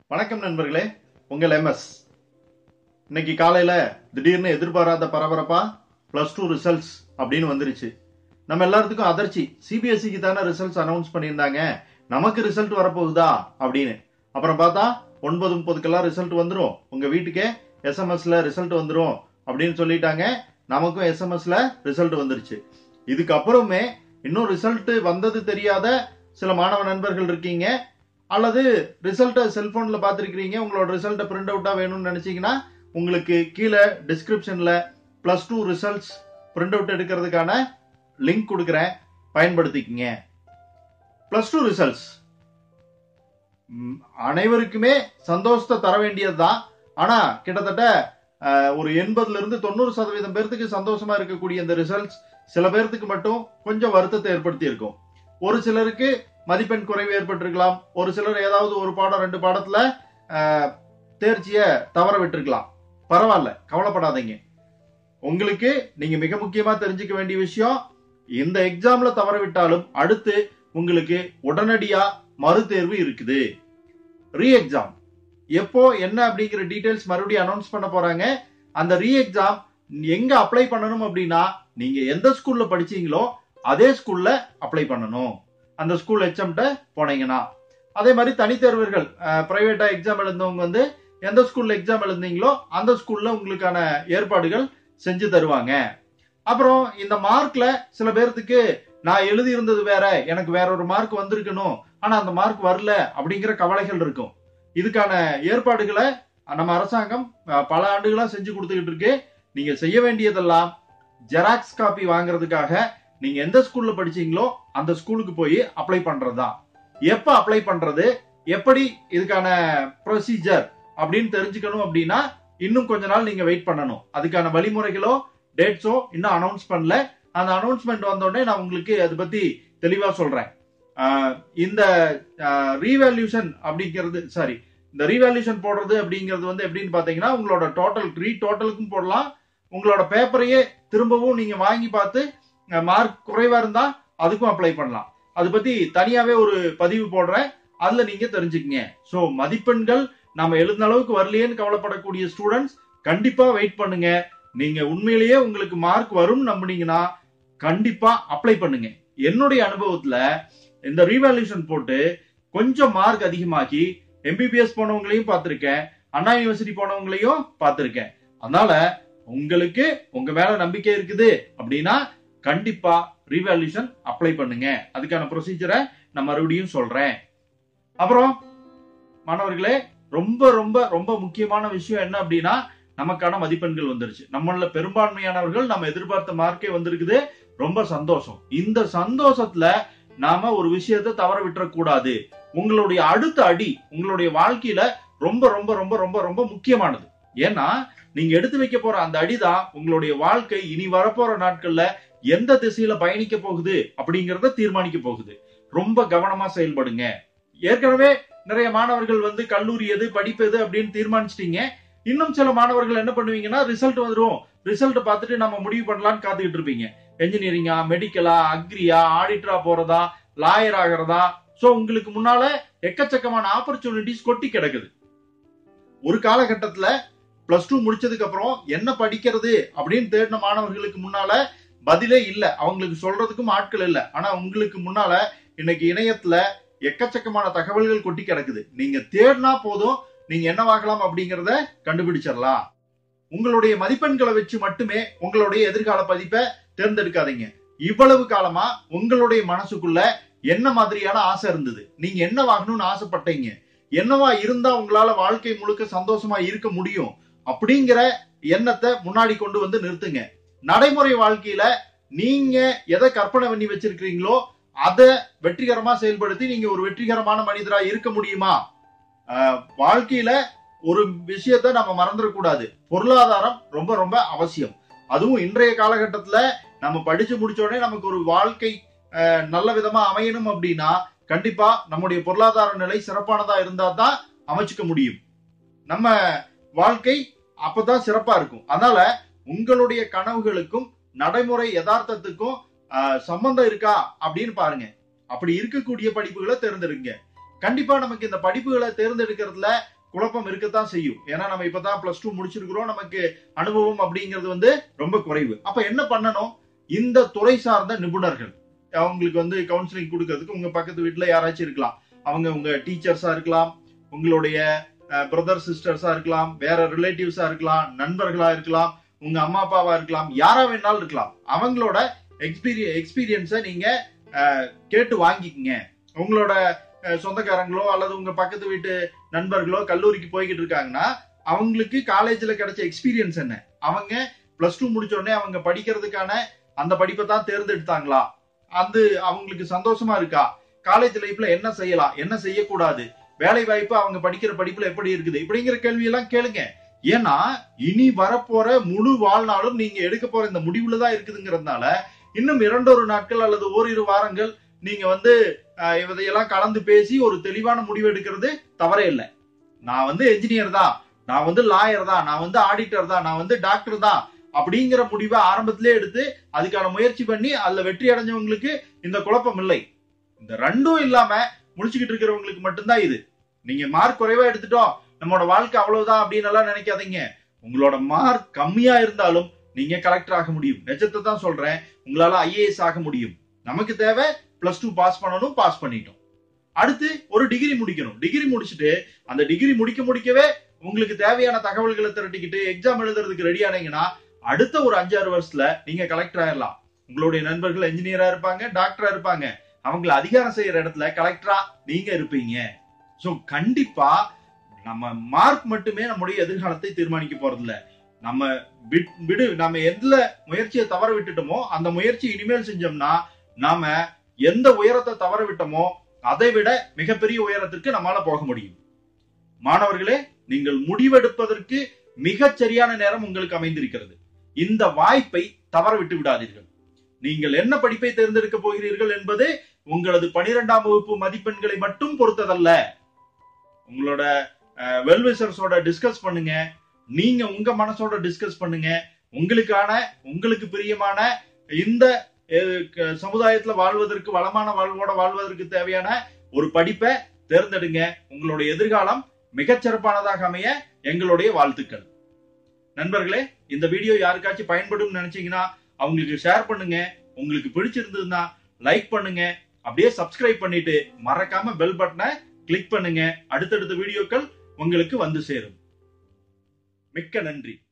வணக்கம் நண்பர்களே உங்கள் எம்எஸ் இன்னைக்கு காலையில திடீர்னு எதிர்பாராத பரபரப்பா பிளஸ் டூ ரிசல்ட்ஸ் அப்படின்னு வந்துருச்சு நம்ம எல்லாத்துக்கும் அதிர்ச்சி சிபிஎஸ்சிக்கு தானே ரிசல்ட்ஸ் அனௌன்ஸ் பண்ணியிருந்தாங்க நமக்கு ரிசல்ட் வரப்போகுதா அப்படின்னு அப்புறம் பார்த்தா ஒன்பது முப்பதுக்கெல்லாம் ரிசல்ட் வந்துடும் உங்க வீட்டுக்கே எஸ்எம்எஸ்ல ரிசல்ட் வந்துடும் அப்படின்னு சொல்லிட்டாங்க நமக்கும் எஸ்எம்எஸ்ல ரிசல்ட் வந்துருச்சு இதுக்கப்புறமே இன்னும் ரிசல்ட் வந்தது தெரியாத சில மாணவ நண்பர்கள் இருக்கீங்க அல்லது ரிசல்ட்டை செல்போன்ல பார்த்துருக்கிறீங்க உங்களோட ரிசல்ட்டை பிரிண்ட் அவுட்டா வேணும்னு நினைச்சீங்கன்னா உங்களுக்கு கீழே டிஸ்கிரிப்ஷன்ல plus two results print out எடுக்கிறதுக்கான லிங்க் கொடுக்குறேன் பயன்படுத்திக்கங்க பிளஸ் டூ ரிசல்ட்ஸ் அனைவருக்குமே சந்தோஷத்தை தர வேண்டியது தான் ஆனா கிட்டத்தட்ட அஹ், ஒரு எண்பதுல இருந்து தொண்ணூறு சதவீதம் பேர்த்துக்கு சந்தோஷமா இருக்கக்கூடிய இந்த ரிசல்ட்ஸ் சில பேர்த்துக்கு மட்டும் கொஞ்சம் வருத்தத்தை ஏற்படுத்தி இருக்கும் ஒரு சிலருக்கு மதிப்பெண் குறைவு ஏற்பட்டிருக்கலாம் ஒரு சிலர் ஏதாவது ஒரு பாடம் ரெண்டு பாடத்துல அஹ், தேர்ச்சிய தவற விட்டிருக்கலாம் பரவாயில்ல கவலைப்படாதீங்க உங்களுக்கு நீங்க மிக முக்கியமா தெரிஞ்சுக்க வேண்டிய விஷயம் இந்த எக்ஸாம்ல தவற விட்டாலும் அடுத்து உங்களுக்கு உடனடியா மறுதேர்வு இருக்குது ரீ எக்ஸாம் எப்போ என்ன அப்படிங்கிற டீடைல்ஸ் மறுபடியும் அனௌன்ஸ் பண்ண போறாங்க அந்த ரீ எக்ஸாம் எங்க அப்ளை பண்ணணும் அப்படின்னா நீங்க எந்த ஸ்கூல்ல படிச்சீங்களோ அதே ஸ்கூல்ல அப்ளை பண்ணணும் அந்த ஸ்கூல் ஹெச்எம்கிட்ட போனீங்கன்னா அதே மாதிரி தனித்தேர்வர்கள் பிரைவேட்டா எக்ஸாம் எழுந்தவங்க வந்து எந்த ஸ்கூல்ல எக்ஸாம் எழுந்தீங்களோ அந்த ஸ்கூல்ல உங்களுக்கான ஏற்பாடுகள் செஞ்சு தருவாங்க அப்புறம் இந்த மார்க்ல சில பேர்த்துக்கு நான் எழுதி இருந்தது வேற எனக்கு வேற ஒரு மார்க் வந்திருக்கணும் ஆனா அந்த மார்க் வரல அப்படிங்கிற கவலைகள் இருக்கும் இதுக்கான ஏற்பாடுகளை நம்ம அரசாங்கம் அஹ், பல ஆண்டுகளா செஞ்சு கொடுத்துக்கிட்டு இருக்கு நீங்க செய்ய வேண்டியதெல்லாம் ஜெராக்ஸ் காப்பி வாங்குறதுக்காக நீங்க எந்த ஸ்கூல்ல படிச்சீங்களோ அந்த ஸ்கூலுக்கு போய் அப்ளை பண்றதுதான் எப்ப அப்ளை பண்றது எப்படி இதுக்கான ப்ரொசீஜர் அப்படின்னு தெரிஞ்சுக்கணும் அப்படின்னா இன்னும் கொஞ்ச நாள் நீங்க வெயிட் பண்ணணும் அதுக்கான வழிமுறைகளோ டேட்ஸோ இன்னும் அனௌன்ஸ் பண்ணல அந்த அனௌன்ஸ்மெண்ட் வந்தோடனே நான் உங்களுக்கு அதை பத்தி தெளிவா சொல்றேன் ஆஹ் இந்த ரீவேல்யூஷன் அப்படிங்கிறது சாரி இந்த ரீவேல்யூஷன் போடுறது அப்படிங்கிறது வந்து எப்படின்னு பாத்தீங்கன்னா உங்களோட டோட்டல் ரீ டோட்டலுக்கும் போடலாம் உங்களோட பேப்பரையே திரும்பவும் நீங்க வாங்கி பார்த்து மார்க் குறைவா இருந்தா அதுக்கும் அப்ளை பண்ணலாம் அது பத்தி தனியாவே ஒரு பதிவு போடுறேன் அதுல நீங்க தெரிஞ்சுக்கங்க சோ மதிப்பெண்கள் நம்ம எழுதின அளவுக்கு வரலையேன்னு கவலைப்படக்கூடிய ஸ்டூடெண்ட்ஸ் கண்டிப்பா வெயிட் பண்ணுங்க நீங்க உண்மையிலேயே உங்களுக்கு மார்க் வரும் நம்புனீங்கன்னா கண்டிப்பா அப்ளை பண்ணுங்க என்னுடைய அனுபவத்துல இந்த ரீவேல்யூஷன் போட்டு கொஞ்சம் மார்க் அதிகமாக்கி எம்பிபிஎஸ் போனவங்களையும் பார்த்திருக்கேன் அண்ணா யூனிவர்சிட்டி போனவங்களையும் பார்த்திருக்கேன் அதனால உங்களுக்கு உங்க மேல நம்பிக்கை இருக்குது அப்படின்னா கண்டிப்பா ரீவேல்யூஷன் அப்ளை பண்ணுங்க அதுக்கான ப்ரொசீஜரை நான் மறுபடியும் சொல்றேன் அப்புறம் மாணவர்களே ரொம்ப ரொம்ப ரொம்ப முக்கியமான விஷயம் என்ன அப்படின்னா நமக்கான மதிப்பெண்கள் வந்துருச்சு நம்மள பெரும்பான்மையானவர்கள் நம்ம எதிர்பார்த்த மார்க்கே வந்திருக்குது ரொம்ப சந்தோஷம் இந்த சந்தோஷத்துல நாம ஒரு விஷயத்தை தவற விட்டுறக்கூடாது உங்களுடைய அடுத்த அடி உங்களுடைய வாழ்க்கையில ரொம்ப ரொம்ப ரொம்ப ரொம்ப ரொம்ப முக்கியமானது ஏன்னா நீங்க எடுத்து வைக்க போற அந்த அடிதான் உங்களுடைய வாழ்க்கை இனி வரப்போற நாட்கள்ல எந்த திசையில பயணிக்க போகுது அப்படிங்கறத தீர்மானிக்க போகுது ரொம்ப கவனமா செயல்படுங்க ஏற்கனவே நிறைய மாணவர்கள் வந்து கல்லூரி எது படிப்பு எது அப்படின்னு தீர்மானிச்சிட்டீங்க இன்னும் சில மாணவர்கள் என்ன பண்ணுவீங்கன்னா ரிசல்ட் வந்துடும் ரிசல்ட் பார்த்துட்டு நம்ம முடிவு பண்ணலாம்னு காத்துக்கிட்டு இருப்பீங்க என்ஜினியரிங்கா மெடிக்கலா அக்ரியா ஆடிட்டரா போறதா லாயர் ஆகிறதா சோ உங்களுக்கு முன்னால எக்கச்சக்கமான ஆப்பர்ச்சுனிட்டிஸ் கொட்டி கிடக்குது ஒரு காலகட்டத்துல பிளஸ் டூ முடிச்சதுக்கு அப்புறம் என்ன படிக்கிறது அப்படின்னு தேடின மாணவர்களுக்கு முன்னால பதிலே இல்ல அவங்களுக்கு சொல்றதுக்கும் ஆட்கள் இல்ல ஆனா உங்களுக்கு முன்னால இன்னைக்கு இணையத்துல எக்கச்சக்கமான தகவல்கள் கொட்டி கிடக்குது நீங்க தேடினா போதும் நீங்க என்னவாகலாம் அப்படிங்கறத கண்டுபிடிச்சிடலாம் உங்களுடைய மதிப்பெண்களை வச்சு மட்டுமே உங்களுடைய எதிர்கால பதிப்பை தேர்ந்தெடுக்காதீங்க இவ்வளவு காலமா உங்களுடைய மனசுக்குள்ள என்ன மாதிரியான ஆசை இருந்தது நீங்க என்னவாகணும்னு ஆசைப்பட்டீங்க என்னவா இருந்தா உங்களால வாழ்க்கை முழுக்க சந்தோஷமா இருக்க முடியும் அப்படிங்கிற எண்ணத்தை முன்னாடி கொண்டு வந்து நிறுத்துங்க நடைமுறை வாழ்க்கையில நீங்க எதை கற்பனை பண்ணி வச்சிருக்கிறீங்களோ அதை வெற்றிகரமா செயல்படுத்தி நீங்க ஒரு வெற்றிகரமான மனிதரா இருக்க முடியுமா ஆஹ் வாழ்க்கையில ஒரு விஷயத்த நம்ம மறந்துடக்கூடாது பொருளாதாரம் ரொம்ப ரொம்ப அவசியம் அதுவும் இன்றைய காலகட்டத்துல நம்ம படிச்சு முடிச்ச உடனே நமக்கு ஒரு வாழ்க்கை ஆஹ் நல்ல விதமா அமையணும் அப்படின்னா கண்டிப்பா நம்முடைய பொருளாதார நிலை சிறப்பானதா இருந்தா தான் அமைச்சுக்க முடியும் நம்ம வாழ்க்கை அப்பதான் சிறப்பா இருக்கும் அதனால உங்களுடைய கனவுகளுக்கும் நடைமுறை யதார்த்தத்துக்கும் ஆஹ், சம்பந்தம் இருக்கா அப்படின்னு பாருங்க அப்படி இருக்கக்கூடிய படிப்புகளை தேர்ந்தெடுங்க கண்டிப்பா நமக்கு இந்த படிப்புகளை தேர்ந்தெடுக்கிறதுல குழப்பம் இருக்கத்தான் செய்யும் ஏன்னா நம்ம இப்பதான் பிளஸ் டூ முடிச்சிருக்கிறோம் நமக்கு அனுபவம் அப்படிங்கிறது வந்து ரொம்ப குறைவு அப்ப என்ன பண்ணணும் இந்த துறை சார்ந்த நிபுணர்கள் அவங்களுக்கு வந்து கவுன்சிலிங் கொடுக்கறதுக்கு உங்க பக்கத்து வீட்டுல யாராச்சும் இருக்கலாம் அவங்க உங்க டீச்சர்ஸா இருக்கலாம் உங்களுடைய பிரதர் சிஸ்டர்ஸா இருக்கலாம் வேற ரிலேட்டிவ்ஸா இருக்கலாம் நண்பர்களா இருக்கலாம் உங்க அம்மா அப்பாவா இருக்கலாம் யாரா வேணாலும் இருக்கலாம் அவங்களோட எக்ஸ்பீரிய எக்ஸ்பீரியன்ஸை நீங்க அஹ், கேட்டு வாங்கிக்கங்க உங்களோட அஹ், சொந்தக்காரங்களோ அல்லது உங்க பக்கத்து வீட்டு நண்பர்களோ கல்லூரிக்கு போய்கிட்டு இருக்காங்கன்னா அவங்களுக்கு காலேஜ்ல கிடைச்ச எக்ஸ்பீரியன்ஸ் என்ன அவங்க பிளஸ் டூ முடிச்ச உடனே அவங்க படிக்கிறதுக்கான அந்த படிப்பை தான் தேர்ந்தெடுத்தாங்களா அது அவங்களுக்கு சந்தோஷமா இருக்கா காலேஜ் லைஃப்ல என்ன செய்யலாம் என்ன செய்யக்கூடாது வேலை வாய்ப்பு அவங்க படிக்கிற படிப்புல எப்படி இருக்குது இப்படிங்கிற கேள்வி எல்லாம் கேளுங்க ஏன்னா இனி வரப்போற முழு வாழ்நாளும் நீங்க எடுக்க போற இந்த முடிவுல தான் இருக்குதுங்கிறதுனால இன்னும் இரண்டொரு நாட்கள் அல்லது ஓரிரு வாரங்கள் நீங்க வந்து அஹ், இதையெல்லாம் கலந்து பேசி ஒரு தெளிவான முடிவு எடுக்கிறது தவறே இல்லை நான் வந்து என்ஜினியர் தான் நான் வந்து லாயர் தான் நான் வந்து ஆடிட்டர் தான் நான் வந்து டாக்டர் தான் அப்படிங்கிற முடிவை ஆரம்பத்திலே எடுத்து அதுக்கான முயற்சி பண்ணி அதுல வெற்றி அடைஞ்சவங்களுக்கு இந்த குழப்பம் இல்லை இந்த ரெண்டும் இல்லாம முடிச்சுக்கிட்டு இருக்கிறவங்களுக்கு மட்டும்தான் இது நீங்க மார்க் குறைவா எடுத்துட்டோம் நம்மளோட வாழ்க்கை அவ்வளவுதான் அப்படின்னு எல்லாம் நினைக்காதீங்க உங்களோட மார்க் கம்மியா இருந்தாலும் நீங்க கலெக்டர் ஆக முடியும் நிஜத்தை தான் சொல்றேன் உங்களால ஐஏஎஸ் ஆக முடியும் நமக்கு தேவை பிளஸ் டூ பாஸ் பண்ணணும் பாஸ் பண்ணிட்டோம் அடுத்து ஒரு டிகிரி முடிக்கணும் டிகிரி முடிச்சுட்டு அந்த டிகிரி முடிக்க முடிக்கவே உங்களுக்கு தேவையான தகவல்களை திரட்டிக்கிட்டு எக்ஸாம் எழுதுறதுக்கு ரெடி ஆனீங்கன்னா அடுத்த ஒரு அஞ்சாறு வருஷத்துல நீங்க கலெக்டர் ஆயிடலாம் உங்களுடைய நண்பர்கள் இன்ஜினியரா இருப்பாங்க டாக்டரா இருப்பாங்க அவங்கள அதிகாரம் செய்யற இடத்துல கலெக்டரா நீங்க இருப்பீங்க சோ கண்டிப்பா நம்ம மார்க் மட்டுமே நம்முடைய எதிர்காலத்தை தீர்மானிக்க போறதில்ல நம்ம விட்- விடு நம்ம எந்த முயற்சியை தவற விட்டுட்டோமோ அந்த முயற்சி இனிமேல் செஞ்சோம்னா நாம எந்த உயரத்தை தவற விட்டோமோ அதை விட மிகப்பெரிய உயரத்திற்கு நம்மால போக முடியும் மாணவர்களே நீங்கள் முடிவெடுப்பதற்கு மிகச் சரியான நேரம் உங்களுக்கு அமைந்திருக்கிறது இந்த வாய்ப்பை தவற விட்டு விடாதீர்கள் நீங்கள் என்ன படிப்பை தேர்ந்தெடுக்க போகிறீர்கள் என்பது உங்களது பனிரெண்டாம் வகுப்பு மதிப்பெண்களை மட்டும் பொறுத்ததல்ல உங்களோட வெல்விசர்ஸோட டிஸ்கஸ் பண்ணுங்க நீங்க உங்க மனசோட டிஸ்கஸ் பண்ணுங்க உங்களுக்கான உங்களுக்கு பிரியமான இந்த அஹ், க- சமுதாயத்துல வாழ்வதற்கு வளமான வாழ்வோட வாழ்வதற்கு தேவையான ஒரு படிப்பை தேர்ந்தெடுங்க உங்களுடைய எதிர்காலம் மிகச் சிறப்பானதாக அமைய எங்களுடைய வாழ்த்துக்கள் நண்பர்களே இந்த வீடியோ யாருக்காச்சும் பயன்படும் நினைச்சீங்கன்னா அவங்களுக்கு ஷேர் பண்ணுங்க உங்களுக்கு பிடிச்சிருந்ததுன்னா லைக் பண்ணுங்க அப்படியே சப்ஸ்கிரைப் பண்ணிட்டு மறக்காம பெல் பட்டனை கிளிக் பண்ணுங்க அடுத்தடுத்த வீடியோக்கள் உங்களுக்கு வந்து சேரும் மிக்க நன்றி